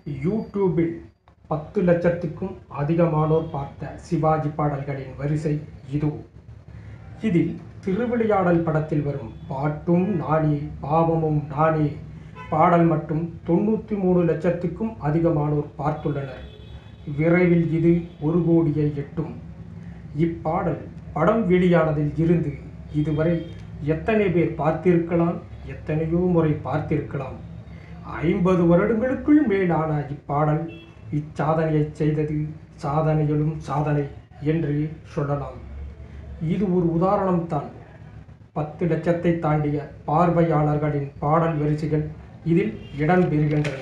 யூடியூபில் பத்து லட்சத்துக்கும் அதிகமானோர் பார்த்த சிவாஜி பாடல்களின் வரிசை இது இதில் திருவிளையாடல் படத்தில் வரும் பாட்டும் நானே பாவமும் நானே பாடல் மட்டும் தொண்ணூற்றி மூணு லட்சத்துக்கும் அதிகமானோர் பார்த்துள்ளனர் விரைவில் இது ஒரு கோடியை எட்டும் இப்பாடல் படம் வெளியானதில் இருந்து இதுவரை எத்தனை பேர் பார்த்திருக்கலாம் எத்தனையோ முறை பார்த்திருக்கலாம் ஐம்பது வருடங்களுக்குள் மேலான இப்பாடல் இச்சாதனையை செய்தது சாதனையிலும் சாதனை என்று சொல்லலாம் இது ஒரு உதாரணம்தான் பத்து லட்சத்தை தாண்டிய பார்வையாளர்களின் பாடல் வரிசைகள் இதில் இடம்பெறுகின்றன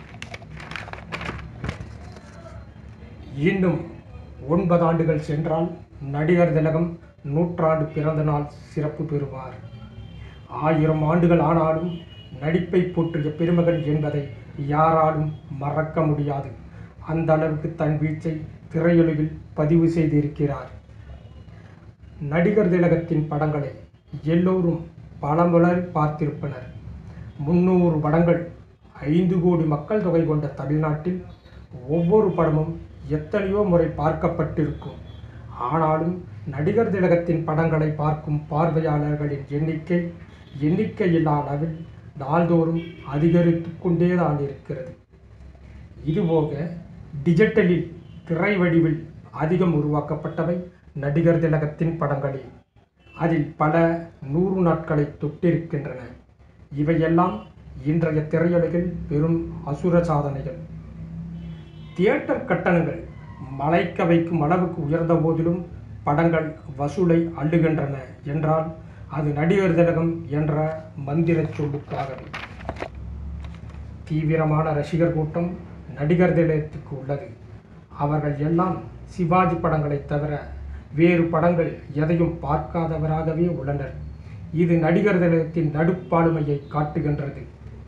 இன்னும் ஒன்பது ஆண்டுகள் சென்றால் நடிகர் திலகம் நூற்றாண்டு பிறந்த நாள் சிறப்பு பெறுவார் ஆயிரம் ஆண்டுகள் ஆனாலும் நடிப்பை போற்றிய பெருமகன் என்பதை யாராலும் மறக்க முடியாது அந்த அளவுக்கு தன் வீச்சை திரையுலகில் பதிவு செய்திருக்கிறார் நடிகர் திலகத்தின் படங்களை எல்லோரும் பலமுறை பார்த்திருப்பனர் முன்னூறு படங்கள் ஐந்து கோடி மக்கள் தொகை கொண்ட தமிழ்நாட்டில் ஒவ்வொரு படமும் எத்தனையோ முறை பார்க்கப்பட்டிருக்கும் ஆனாலும் நடிகர் திலகத்தின் படங்களை பார்க்கும் பார்வையாளர்களின் எண்ணிக்கை எண்ணிக்கையில்லா அளவில் நாள்தோறும் அதிகரித்து கொண்டேதான் இருக்கிறது இதுபோக டிஜிட்டலில் திரை வடிவில் அதிகம் உருவாக்கப்பட்டவை நடிகர் திலகத்தின் படங்களே அதில் பல நூறு நாட்களை தொட்டிருக்கின்றன இவையெல்லாம் இன்றைய திரையுலகில் பெரும் அசுர சாதனைகள் தியேட்டர் கட்டணங்கள் மலைக்க வைக்கும் அளவுக்கு உயர்ந்த போதிலும் படங்கள் வசூலை அள்ளுகின்றன என்றால் அது நடிகர் திலகம் என்ற மந்திரச் சொல்லுக்காகவே தீவிரமான ரசிகர் கூட்டம் நடிகர் திலகத்துக்கு உள்ளது அவர்கள் எல்லாம் சிவாஜி படங்களை தவிர வேறு படங்கள் எதையும் பார்க்காதவராகவே உள்ளனர் இது நடிகர் திலகத்தின் நடுப்பாளுமையை காட்டுகின்றது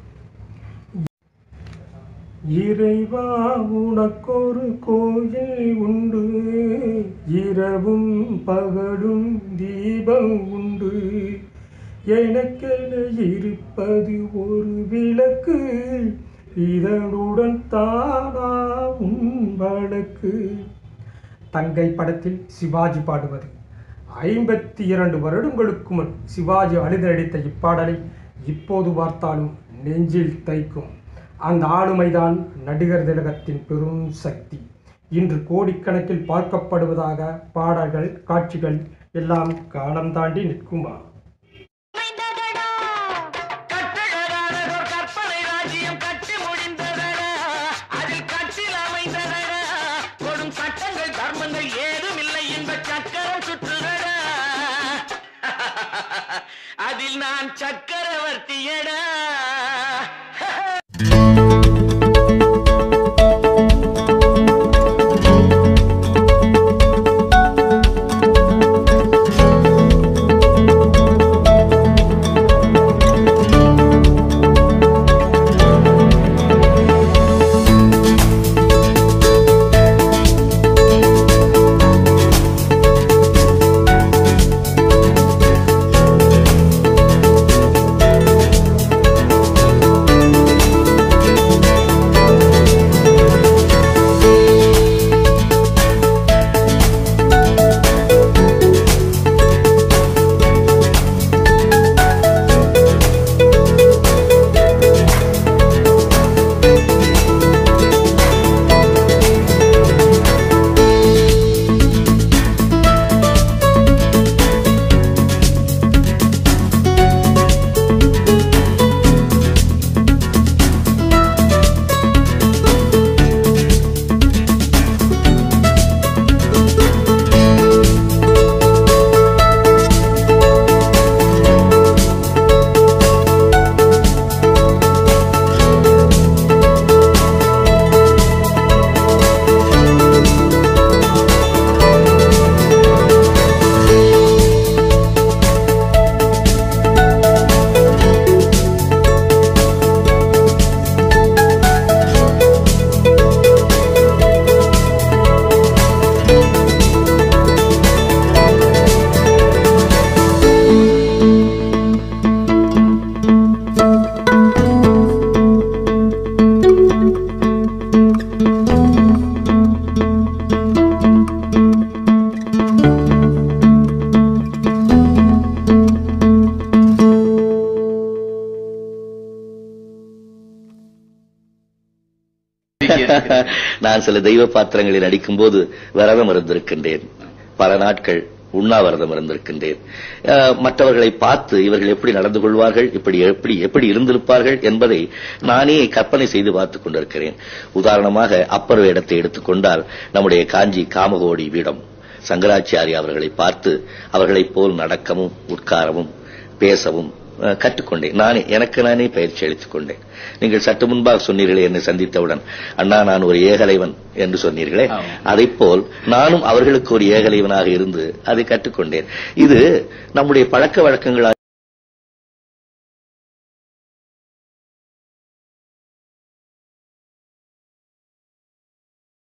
இறைவா உனக்கொரு கோயில் உண்டு இரவும் பகலும் தீபம் உண்டு எனக்கென இருப்பது ஒரு விளக்கு இதனுடன் தானா உன் வழக்கு தங்கை படத்தில் சிவாஜி பாடுவது ஐம்பத்தி இரண்டு வருடங்களுக்கு முன் சிவாஜி அழுது நடித்த இப்பாடலை இப்போது பார்த்தாலும் நெஞ்சில் தைக்கும் அந்த ஆளுமைதான் நடிகர் திலகத்தின் பெரும் சக்தி இன்று கோடிக்கணக்கில் பார்க்கப்படுவதாக பாடல்கள் காட்சிகள் எல்லாம் காலம் தாண்டி நிற்குமா அமைந்ததடா. கட்டழகானதோர் கற்பனை ராஜ்யம் கட்டி முடிந்ததடா. அதில் கட்டில் அமைந்ததடா. கொடும் சட்டங்கள் தர்மங்கள் ஏதும் இல்லை இன்பச் சக்கரம் சுற்றுதடா. அதில் நான் சக்கரவர்த்தியடா ஆ நான் சில தெய்வ பாத்திரங்களில் நடிக்கும்போது விரதம் இருந்திருக்கின்றேன் பல நாட்கள் உண்ணாவிரதம் இருந்திருக்கின்றேன் அஹ், மற்றவர்களை பார்த்து இவர்கள் எப்படி நடந்து கொள்வார்கள் இப்படி எப்படி எப்படி இருந்திருப்பார்கள் என்பதை நானே கற்பனை செய்து பார்த்துக் கொண்டிருக்கிறேன் உதாரணமாக அப்பர் வேடத்தை எடுத்துக்கொண்டால் நம்முடைய காஞ்சி காமகோடி வீடம் சங்கராச்சாரி அவர்களை பார்த்து அவர்களைப் போல் நடக்கவும் உட்காரவும் பேசவும் அஹ், கற்றுக்கொண்டேன் நானே எனக்கு நானே பயிற்சி அளித்துக் கொண்டேன் நீங்கள் சற்று முன்பாக சொன்னீர்களே என்னை சந்தித்தவுடன் அண்ணா நான் ஒரு ஏகலைவன் என்று சொன்னீர்களே ஆமாம். அதைப் போல் நானும் அவர்களுக்கு ஒரு ஏகலைவனாக இருந்து அதை கற்றுக்கொண்டேன் இது நம்முடைய பழக்க வழக்கங்களாக